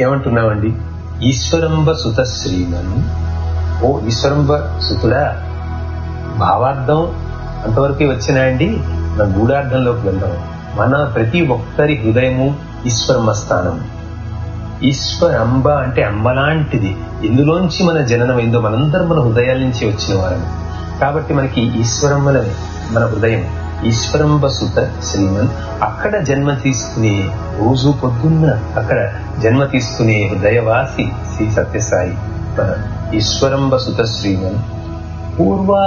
ఏమంటున్నామండి ఈశ్వరంబ సుత శ్రీమన్ ఓ ఈశ్వరంబ సుతుడా భావార్థం అంతవరకు వచ్చినాయండి మన గూఢార్థంలోకి వెళ్దాం మన ప్రతి ఒక్కరి హృదయము ఈశ్వరమ్మ స్థానం ఈశ్వరంబ అంటే అంబలాంటిది ఎందులోంచి మన జననం అయిందో మనందరం మన హృదయాల నుంచి వచ్చిన వారని కాబట్టి మనకి ఈశ్వరమ్మలనే మన హృదయం ఈశ్వరంబ సుత శ్రీమన్ అక్కడ జన్మ తీసుకునే రోజు పొద్దున్న అక్కడ జన్మ తీసుకునే హృదయవాసి శ్రీ సత్యసాయి మన ఈశ్వరంబ సుత శ్రీమన్ పూర్వ